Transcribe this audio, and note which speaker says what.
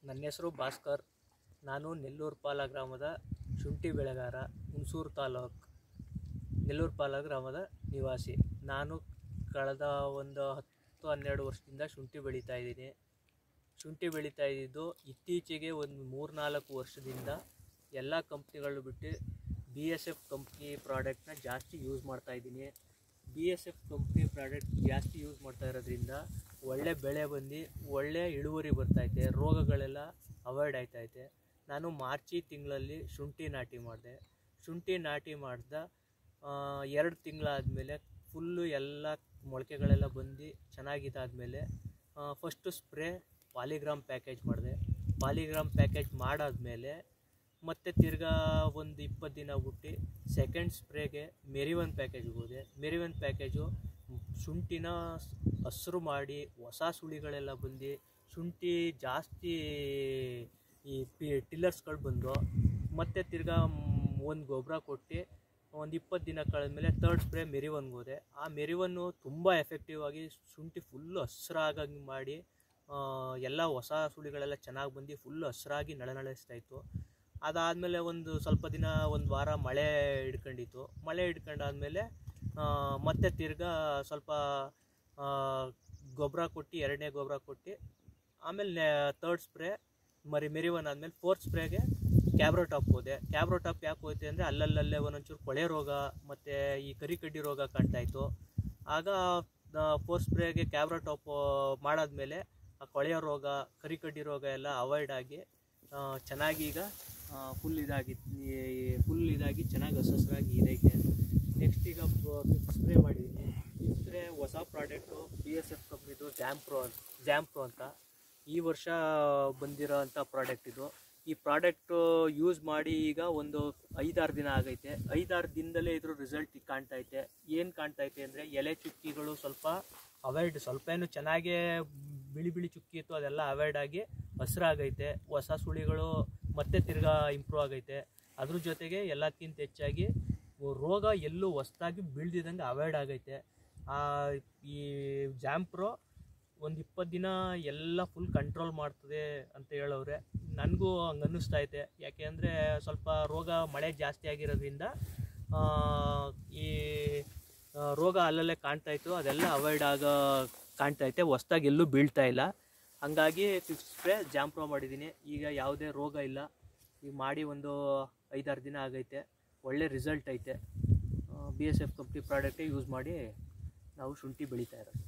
Speaker 1: ನನ್ನ ಹೆಸರು ಭಾಸ್ಕರ್ ನಾನು ನೆಲ್ಲೂರು ಪಾಲ ಗ್ರಾಮದ ಶುಂಠಿ ಬೆಳೆಗಾರ ಹುಣಸೂರು ತಾಲೂಕು ನೆಲ್ಲೂರು ಪಾಲ ಗ್ರಾಮದ ನಿವಾಸಿ ನಾನು ಕಳೆದ ಒಂದು ಹತ್ತು ಹನ್ನೆರಡು ವರ್ಷದಿಂದ ಶುಂಠಿ ಬೆಳೀತಾ ಇದ್ದೀನಿ ಶುಂಠಿ ಬೆಳೀತಾ ಇದ್ದಿದ್ದು ಇತ್ತೀಚೆಗೆ ಒಂದು ಮೂರ್ನಾಲ್ಕು ವರ್ಷದಿಂದ ಎಲ್ಲ ಕಂಪ್ನಿಗಳು ಬಿಟ್ಟು ಬಿ ಎಸ್ ಎಫ್ ಕಂಪ್ನಿ ಪ್ರಾಡಕ್ಟ್ನ ಜಾಸ್ತಿ ಯೂಸ್ ಮಾಡ್ತಾ ಇದ್ದೀನಿ B S F company product ಜಾಸ್ತಿ ಯೂಸ್ ಮಾಡ್ತಾ ಇರೋದ್ರಿಂದ ಒಳ್ಳೆ ಬೆಳೆ ಬಂದು ಒಳ್ಳೆ ಇಳುವರಿ ಬರ್ತೈತೆ ರೋಗಗಳೆಲ್ಲ ಅವಾಯ್ಡ್ ಆಯ್ತೈತೆ ನಾನು ಮಾರ್ಚಿ ತಿಂಗಳಲ್ಲಿ ಶುಂಠಿ ನಾಟಿ ಮಾಡಿದೆ ಶುಂಠಿ ನಾಟಿ ಮಾಡ್ದ ಎರಡು ತಿಂಗಳಾದಮೇಲೆ ಫುಲ್ಲು ಎಲ್ಲ ಮೊಳಕೆಗಳೆಲ್ಲ ಬಂದು ಚೆನ್ನಾಗಿದ್ದಾದಮೇಲೆ ಫಸ್ಟು ಸ್ಪ್ರೇ ಪಾಲಿಗ್ರಾಮ್ ಪ್ಯಾಕೇಜ್ ಮಾಡಿದೆ ಪಾಲಿಗ್ರಾಮ್ ಪ್ಯಾಕೇಜ್ ಮಾಡಾದ್ಮೇಲೆ ಮತ್ತೆ ತಿರ್ಗಾ ಒಂದು ಇಪ್ಪತ್ತು ದಿನ ಬಿಟ್ಟು ಸೆಕೆಂಡ್ ಸ್ಪ್ರೇಗೆ ಮೆರಿವನ್ ಪ್ಯಾಕೇಜ್ಗೆ ಹೋದೆ ಮೆರಿವನ್ ಪ್ಯಾಕೇಜು ಶುಂಠಿನ ಹಸ್ರು ಮಾಡಿ ಹೊಸ ಸುಳಿಗಳೆಲ್ಲ ಬಂದು ಶುಂಠಿ ಜಾಸ್ತಿ ಈ ಪಿ ಟಿಲ್ಲರ್ಸ್ಗಳು ಬಂದು ಮತ್ತೆ ತಿರ್ಗಾ ಒಂದು ಗೊಬ್ಬರ ಕೊಟ್ಟು ಒಂದು ಇಪ್ಪತ್ತು ದಿನ ಕಳೆದ್ಮೇಲೆ ತರ್ಡ್ ಸ್ಪ್ರೇ ಮೆರಿವನ್ಗೆ ಹೋದೆ ಆ ಮೆರಿವನ್ನು ತುಂಬ ಎಫೆಕ್ಟಿವ್ ಆಗಿ ಶುಂಠಿ ಫುಲ್ಲು ಹಸ್ರಾಗಂಗೆ ಮಾಡಿ ಆ, ಎಲ್ಲ ಹೊಸ ಸುಳಿಗಳೆಲ್ಲ ಚೆನ್ನಾಗಿ ಬಂದು ಫುಲ್ಲು ಹಸ್ರಾಗಿ ನಳನಳಿಸ್ತಾ ಇತ್ತು ಅದಾದಮೇಲೆ ಒಂದು ಸ್ವಲ್ಪ ದಿನ ಒಂದು ವಾರ ಮಳೆ ಹಿಡ್ಕೊಂಡಿತ್ತು ಮಳೆ ಹಿಡ್ಕೊಂಡಾದ್ಮೇಲೆ ಆ, ಮತ್ತೆ ತಿರ್ಗಾ ಸ್ವಲ್ಪ ಗೊಬ್ಬರ ಕೊಟ್ಟು ಎರಡನೇ ಗೊಬ್ಬರ ಕೊಟ್ಟು ಆಮೇಲೆ ತರ್ಡ್ ಸ್ಪ್ರೇ ಮರಿ ಮೆರಿವನ್ ಆದಮೇಲೆ ಫೋರ್ತ್ ಸ್ಪ್ರೇಗೆ ಕ್ಯಾಬ್ರೋ ಟಾಪ್ ಹೋದೆ ಕ್ಯಾಬ್ರೋ ಟಾಪ್ ಯಾಕೆ ಹೋಯ್ತೆ ಅಂದರೆ ಅಲ್ಲಲ್ಲೇ ಒಂದೊಂಚೂರು ಕೊಳೆ ರೋಗ ಮತ್ತು ಈ ಕರಿ ಕಡ್ಡಿ ರೋಗ ಕಾಣ್ತಾ ಇತ್ತು ಆಗ ಫೋರ್ತ್ ಸ್ಪ್ರೇಗೆ ಕ್ಯಾಬ್ರೋ ಟಾಪ್ ಮಾಡಾದ್ಮೇಲೆ ಆ ಕೊಳೆಯ ರೋಗ ಕರಿ ಕಡ್ಡಿ ರೋಗ ಎಲ್ಲ ಅವಾಯ್ಡ್ ಆಗಿ ಆ, ಚೆನ್ನಾಗಿ ಈಗ ಫುಲ್ ಇದಾಗಿ ಫುಲ್ ಇದಾಗಿ ಚೆನ್ನಾಗಿ ಹಸರಾಗಿ ಇದೈತೆ ನೆಕ್ಸ್ಟ್ ಈಗ ಫಿಫ್ತ್ ಸ್ಪ್ರೇ ಮಾಡಿದ್ದೀನಿ ಫಿಫ್ತ್ ಸ್ಪ್ರೇ ಹೊಸ ಪ್ರಾಡಕ್ಟು ಬಿ ಎಸ್ ಎಫ್ ಕಂಪ್ನಿದು ಜ್ಯಾಮ್ ಪ್ರೋ ಜ್ಯಾಮ್ ಪ್ರೋ ಅಂತ ಈ ವರ್ಷ ಬಂದಿರೋ ಅಂಥ ಪ್ರಾಡಕ್ಟ್ ಇದು ಈ ಪ್ರಾಡಕ್ಟು ಯೂಸ್ ಮಾಡಿ ಈಗ ಒಂದು ಐದಾರು ದಿನ ಆಗೈತೆ ಐದಾರು ದಿನದಲ್ಲೇ ಇದ್ರ ರಿಸಲ್ಟ್ ಕಾಣ್ತೈತೆ ಏನು ಕಾಣ್ತೈತೆ ಅಂದರೆ ಎಲೆ ಚುಕ್ಕಿಗಳು ಸ್ವಲ್ಪ ಅವಾಯ್ಡ್ ಸ್ವಲ್ಪ ಏನು ಚೆನ್ನಾಗೇ ಬಿಳಿ ಬಿಳಿ ಚುಕ್ಕಿ ಇತ್ತು ಅದೆಲ್ಲ ಅವಾಯ್ಡ್ ಆಗಿ ಹಸ್ರಾಗೈತೆ ಹೊಸ ಸುಳಿಗಳು ಮತ್ತೆ ತಿರ್ಗಾ ಇಂಪ್ರೂವ್ ಆಗೈತೆ ಅದ್ರ ಜೊತೆಗೆ ಎಲ್ಲಕ್ಕಿಂತ ಹೆಚ್ಚಾಗಿ ರೋಗ ಎಲ್ಲೂ ಹೊಸ್ದಾಗಿ ಬೀಳ್ದಿದಂಗೆ ಅವಾಯ್ಡ್ ಆಗೈತೆ ಆ, ಈ ಜಾಂಪ್ರೋ ಒಂದು ಇಪ್ಪತ್ತು ದಿನ ಎಲ್ಲ ಫುಲ್ ಕಂಟ್ರೋಲ್ ಮಾಡ್ತದೆ ಅಂತ ಹೇಳವ್ರೆ ನನಗೂ ಹಂಗೆ ಅನ್ನಿಸ್ತಾ ಐತೆ ಯಾಕೆ ಅಂದರೆ ಸ್ವಲ್ಪ ರೋಗ ಮಳೆ ಜಾಸ್ತಿ ಆಗಿರೋದ್ರಿಂದ ಆ, ಈ ಆ, ರೋಗ ಅಲ್ಲಲ್ಲೇ ಕಾಣ್ತಾ ಇತ್ತು ಅದೆಲ್ಲ ಅವಾಯ್ಡ್ ಆಗೋ ಕಾಣ್ತಾ ಐತೆ ಹೊಸ್ದಾಗಿ ಎಲ್ಲೂ ಬೀಳ್ತಾ ಇಲ್ಲ ಹಂಗಾಗಿ ಫಿಫ್ತ್ ಸ್ಪ್ರೇ ಜಾಂಪ್ರೋ ಮಾಡಿದ್ದೀನಿ ಈಗ ಯಾವುದೇ ರೋಗ ಇಲ್ಲ ಈಗ ಮಾಡಿ ಒಂದು ಐದಾರು ದಿನ ಆಗೈತೆ ಒಳ್ಳೆ ರಿಸಲ್ಟ್ ಐತೆ ಬಿ ಎಸ್ ಎಫ್ ಕಂಪ್ನಿ ಪ್ರಾಡಕ್ಟೇ ಯೂಸ್ ಮಾಡಿ ನಾವು ಶುಂಠಿ ಬೆಳೀತಾ ಇರೋದು